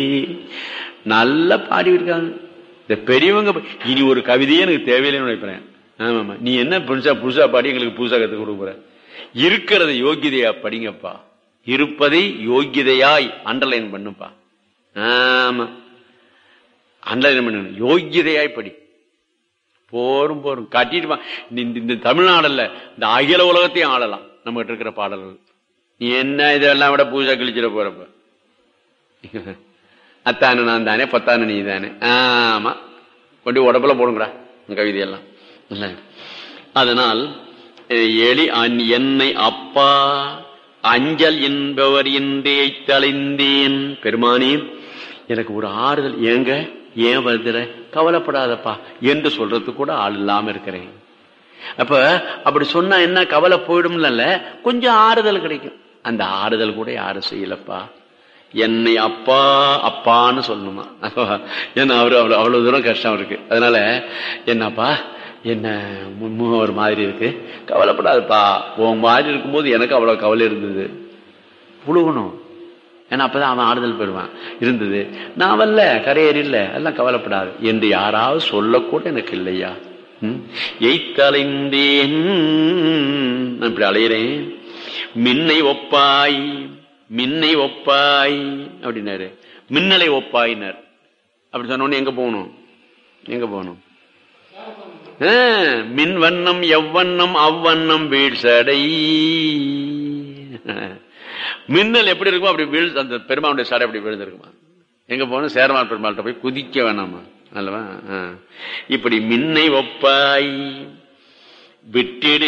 நல்லா பாடி இருக்காங்க இந்த பெரியவங்க ப- இனி ஒரு கவிதையே எனக்கு தேவையில்லைன்னு நினைக்கிறேன் ஆமாமா நீ என்ன புதுசா புதுசா பாடி எங்களுக்கு புதுசா கத்துக் கொடுக்க போற இருக்கிறத யோகிதையா படிங்கப்பா இருப்பதை யோகிதையாய் அண்டர்லைன் பண்ணுப்பா ஆமா அண்டர்லைன் பண்ணணும் யோகிதையாய் படி போரும் போரும் காட்டிட்டு இந்த இந்த தமிழ்நாடுல இந்த அகில உலகத்தையும் ஆளலாம் நம்ம கிட்ட இருக்கிற பாடல்கள் நீ என்ன இதெல்லாம் விட பூஜா கழிச்சிட போறப்ப அத்தானு நான் தானே பத்தானு நீ தானே ஆமா கொண்டு உடம்புல போடுங்கடா இந்த கவிதையெல்லாம் இல்ல அதனால் அஹ், எலி அன்- என்னை அப்பா அஞ்சல் என்பவர் என்றே தலைந்தேன் பெருமானே எனக்கு ஒரு ஆறுதல் ஏங்க ஏன் வருதுற கவலைப்படாதப்பா என்று சொல்றதுக்கு கூட ஆள் இல்லாம இருக்கிறேன் அப்ப அப்படி சொன்னா என்ன கவலை போயிடும்ல கொஞ்சம் ஆறுதல் கிடைக்கும் அந்த ஆறுதல் கூட யாரும் செய்யலப்பா என்னை அப்பா அப்பான்னு சொல்லணுமா ஏன்னா அவரு அவ்வளவு அவ்வளவு தூரம் கஷ்டம் இருக்கு அதனால என்னப்பா என்ன முன்முக ஒரு மாதிரி இருக்கு கவலைப்படாதுப்பா உன் மாதிரி இருக்கும்போது எனக்கு அவ்வளவு கவலை இருந்தது புழுகணும் ஏன்னா அப்பதான் அவன் ஆறுதல் பெறுவான் இருந்தது நான் வரல கரையேறி இல்ல எல்லாம் கவலைப்படாது என்று யாராவது சொல்லக்கூட எனக்கு இல்லையா ம்? எய்த்தலைந்தேன் நான் இப்படி அலையிறேன் மின்னை ஒப்பாய் மின்னை ஒப்பாய் அப்படின்னாரு மின்னலை ஒப்பாயினர் அப்படி சொன்ன உடனே எங்க போகணும் எங்க போகணும் ஆ, மின் வண்ணம் எவ்வண்ணம் அவ்வண்ணம் வீழ்சடை மின்னல் எப்படி இருக்குமோ அப்படி வீழ் அந்த பெருமானுடைய சடை அப்படி விழுந்திருக்குமா எங்க போகணும் சேரமான் பெருமாள்கிட்ட போய் குதிக்க வேணாமா அல்லவா ஆ. இப்படி மின்னை ஒப்பாய் விட்டிடு